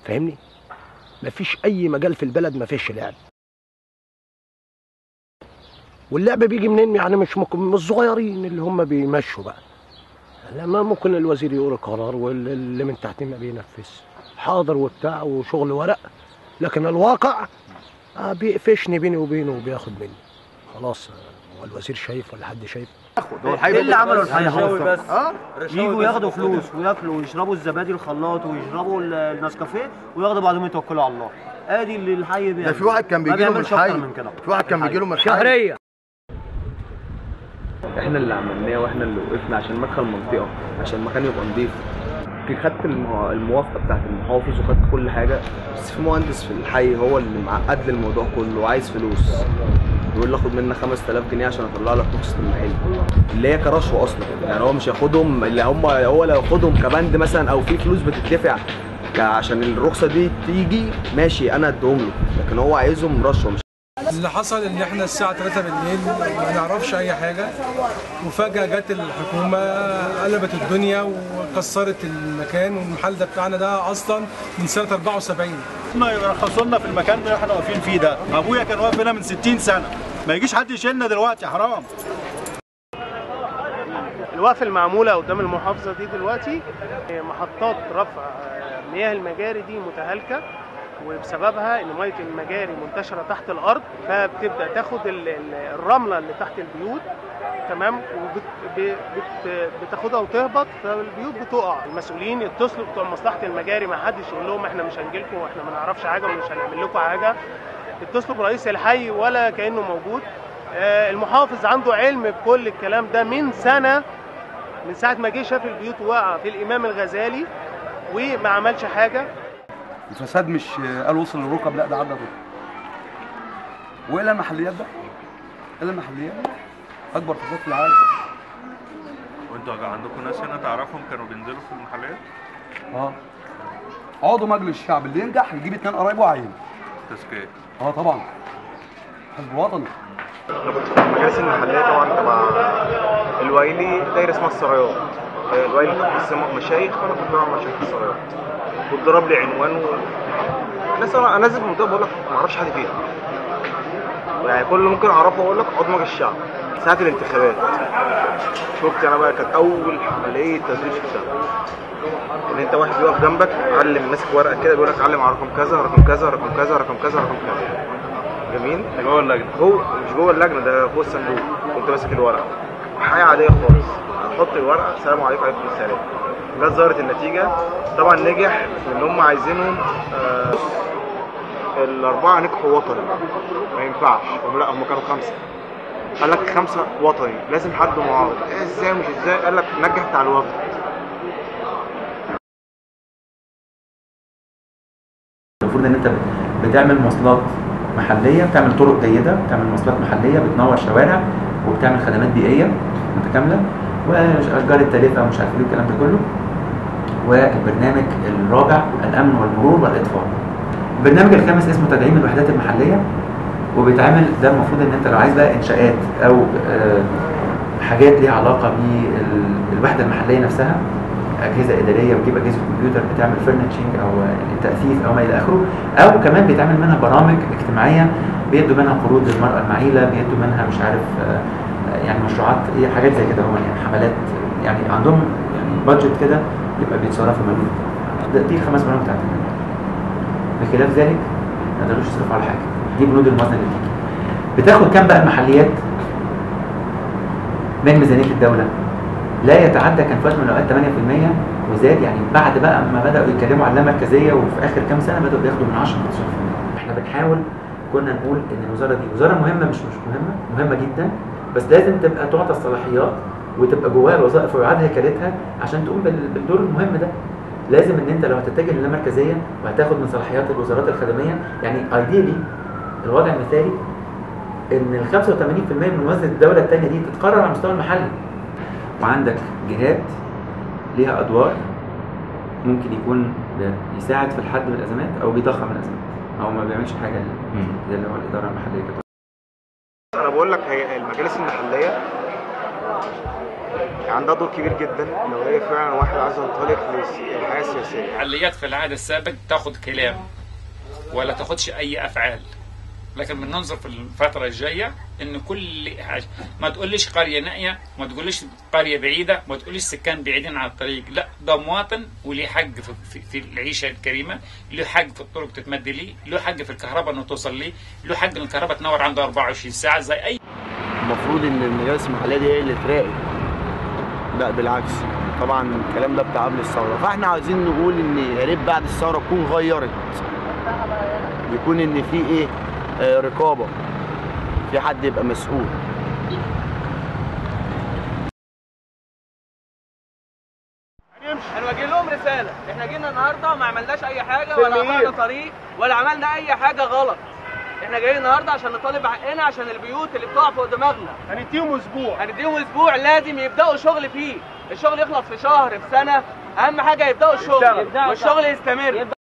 فاهمني مفيش اي مجال في البلد ما فيش لعب واللعب بيجي منين يعني مش ممكن من الصغيرين اللي هم بيمشوا بقى لما ممكن الوزير يقول قرار واللي من تحت ما بينفذ حاضر وبتاع وشغل ورق لكن الواقع آه بيقفشني بيني وبينه وبياخد مني خلاص آه، هو الوزير شايف ولا حد شايف هو الحقيقة ايه اللي عملوا الحقيقه رشاوي خلاص بس اه يجوا ياخدوا فلوس وياكلوا ويشربوا الزبادي الخلاط ويشربوا ال- النسكافيه وياخدوا بعضهم يتوكلوا على الله ادي اللي الحي بيعمل ده في واحد كان ما بيجي له من بيعملش اكتر الحي من كده في واحد كان بيجي له من الحي شهريه احنا اللي عملناه واحنا اللي وقفنا عشان مدخل المنطقه عشان المكان يبقى نضيف في خدت المو- الموافقه بتاعت المحافظ وخدت كل حاجه بس في مهندس في الحي هو اللي معقد لي الموضوع كله وعايز فلوس يقول لي اخد منك 5000 جنيه عشان اطلع لك رخصه المحل اللي هي كرشوه اصلا يعني هو مش ياخدهم اللي هم هو لو ياخدهم كبند مثلا او في فلوس بتدفع ك- عشان الرخصه دي تيجي ماشي انا اديهم له لكن هو عايزهم رشوه مش اللي حصل ان احنا الساعة 3 بالليل ما نعرفش اي حاجة وفجأة جت الحكومة قلبت الدنيا وكسرت المكان والمحل ده بتاعنا ده اصلا من سنة 74 ما يرخصوا لنا في المكان اللي احنا واقفين فيه ده ابويا كان واقف هنا من 60 سنه ما يجيش حد يشيلنا دلوقتي حرام الوقفة المعمولة قدام المحافظة دي دلوقتي محطات رفع مياه المجاري دي متهالكة وبسببها ان ميه المجاري منتشره تحت الارض فبتبدا تاخد ال- ال- الرمله اللي تحت البيوت تمام وبتاخدها وتهبط فالبيوت بتقع المسؤولين يتصلوا بتوع مصلحه المجاري ما حدش يقول لهم احنا مش هنجيلكم واحنا ما نعرفش حاجه ومش هنعمل لكم حاجه اتصلوا برئيس الحي ولا كانه موجود آه، المحافظ عنده علم بكل الكلام ده من سنه من ساعه ما جه شاف البيوت واقعه في الامام الغزالي وما عملش حاجه الفساد مش قال وصل للركب لا ده عدى الركب والى المحليات بقى الى المحليات اكبر فساد في العالم وانتوا عندكم ناس هنا تعرفهم كانوا بينزلوا في المحلات اه عضو مجلس الشعب اللي ينجح يجيب اتنين قرايبه وعين تزكية اه طبعا حزب الوطني المجالس المحلية طبعا تبع الوايلي دايرة اسمها السرايات الوايلي بتقسم مشايخ انا كنت بعمل مشايخ السرايات واتضرب لي عنوان و... الناس انا نازل في المنطقة بقول لك ما اعرفش حد فيها يعني كل اللي ممكن اعرفه اقول لك عضو مجلس الشعب ساعة الانتخابات شفت انا بقى كانت اول عملية تدريب شفتها ان انت واحد بيقف جنبك علم ماسك ورقه كده بيقول لك علم على رقم كذا رقم كذا رقم كذا رقم كذا رقم كذا جميل جوه اللجنة جوه مش جوه اللجنه ده فوق الصندوق كنت ماسك الورقه حاجه عاديه خالص هتحط الورقه السلام عليكم وعليكم السلام جت ظهرت النتيجه طبعا نجح في ان هم عايزينهم آه الاربعه نجحوا وطني ما ينفعش هم لا هم كانوا خمسه قال لك خمسه وطني لازم حد معارض إيه ازاي مش ازاي قال لك نجح بتاع الوفد المفروض ان انت بتعمل مواصلات محليه بتعمل طرق جيده بتعمل مواصلات محليه بتنور شوارع وبتعمل خدمات بيئيه متكامله واشجار التالفه ومش عارف ايه الكلام ده كله والبرنامج الرابع الامن والمرور والاطفاء البرنامج الخامس اسمه تدعيم الوحدات المحليه وبيتعمل ده المفروض ان انت لو عايز بقى انشاءات او آه، حاجات ليها علاقه بالوحده المحليه نفسها اجهزه اداريه وتجيب اجهزه كمبيوتر بتعمل فرنتشنج او يعني تاثيث او ما الى اخره او كمان بيتعمل منها برامج اجتماعيه بيدوا منها قروض للمراه المعيله بيدوا منها مش عارف آه، يعني مشروعات ايه حاجات زي كده هو يعني حملات يعني عندهم يعني بادجت كده يبقى بيتصرفوا منه ده- دي الخمس برامج بتاعت البرنامج. بخلاف ذلك ما يقدروش يصرفوا على حاجه دي بنود الموازنه اللي بتيجي بتاخد كام بقى المحليات من ميزانيه الدوله لا يتعدى كان في وقت من الاوقات 8% وزاد يعني بعد بقى ما بداوا يتكلموا عن اللامركزيه وفي اخر كام سنه بداوا بياخدوا من 10 ل 15% احنا بنحاول كنا نقول ان الوزاره دي وزاره مهمه مش مش مهمه مهمه جدا بس لازم تبقى تعطى الصلاحيات وتبقى جواها الوظائف ويعاد هيكلتها عشان تقوم بال- بالدور المهم ده لازم ان انت لو هتتجه للامركزيه وهتاخد من صلاحيات الوزارات الخدميه يعني ايديلي الوضع المثالي ان ال 85% من موازنه الدوله الثانيه دي تتقرر على المستوى المحلي وعندك جهات ليها ادوار ممكن يكون بيساعد في الحد من الازمات او بيضخم الازمات او ما بيعملش حاجه زي اللي هو الاداره المحليه كده انا بقول لك هي المجالس المحليه عندها دور كبير جدا لو هي فعلا واحد عايز ينطلق للحياه السياسيه المحليات في العهد السابق تاخد كلام ولا تاخدش اي افعال لكن بننظر في الفترة الجاية ان كل حاجة ما تقوليش قرية نائية ما تقوليش قرية بعيدة ما تقوليش سكان بعيدين عن الطريق لا ده مواطن وليه حق في, في, في العيشة الكريمة له حق في الطرق تتمد ليه له حق في الكهرباء انه توصل ليه له حق ان الكهرباء تنور عنده 24 ساعة زي اي المفروض ان المجالس المحليه دي هي اللي تراقب لا بالعكس طبعا الكلام ده بتاع قبل الثوره فاحنا عايزين نقول ان يا ريت بعد الثوره تكون غيرت يكون ان في ايه آه رقابه في حد يبقى مسؤول هنوجه لهم رساله احنا جينا النهارده ما عملناش اي حاجه ولا عملنا طريق ولا عملنا اي حاجه غلط احنا جايين النهارده عشان نطالب حقنا عشان البيوت اللي بتقع فوق دماغنا هنديهم اسبوع هنديهم اسبوع لازم يبداوا شغل فيه الشغل يخلص في شهر في سنه اهم حاجه يبداوا الشغل يبدأوا. والشغل يستمر